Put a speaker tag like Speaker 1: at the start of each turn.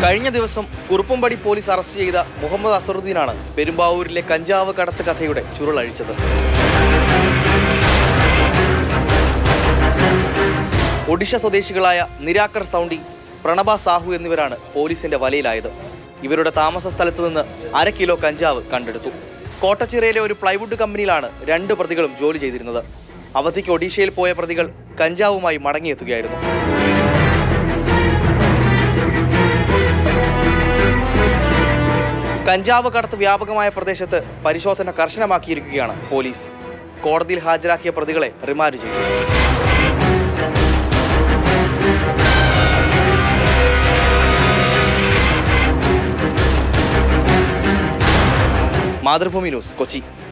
Speaker 1: കഴിഞ്ഞ ദിവസം Kuruppampady police arrest ചെയ്ത മുഹമ്മദ് അസറുദ്ദീനാണ് പെരുമ്പാവൂരിലെ കഞ്ചാവ് കടത്ത് കഥയുടെ ചുരുളഴിച്ചത് ഒഡീഷ സ്വദേശികളായ നിരാക്കർ സൗണ്ടി പ്രണബ സാഹു എന്നിവരാണ് പോലീസിന്റെ വലയിലായത് ഇവരുടെ താമസ സ്ഥലത്ത് നിന്ന് അര കിലോ കഞ്ചാവ് കണ്ടെടുത്തു കോട്ടച്ചിറയിലെ ഒരു പ്ലൈവുഡ് കമ്പനിയിലാണ് രണ്ട് പ്രതികളും ജോലി ചെയ്തിരുന്നത് അവധിക്ക് ഒഡീഷയിൽ പോയ പ്രതികൾ കഞ്ചാവുമായി മടങ്ങിയെത്തുകയായിരുന്നു കഞ്ചാവ് കടത്ത് വ്യാപകമായ പ്രദേശത്ത് പരിശോധന കർശനമാക്കിയിരിക്കുകയാണ് പോലീസ് കോടതിയിൽ ഹാജരാക്കിയ പ്രതികളെ റിമാൻഡ് ചെയ്തു മാതൃഭൂമി ന്യൂസ് കൊച്ചി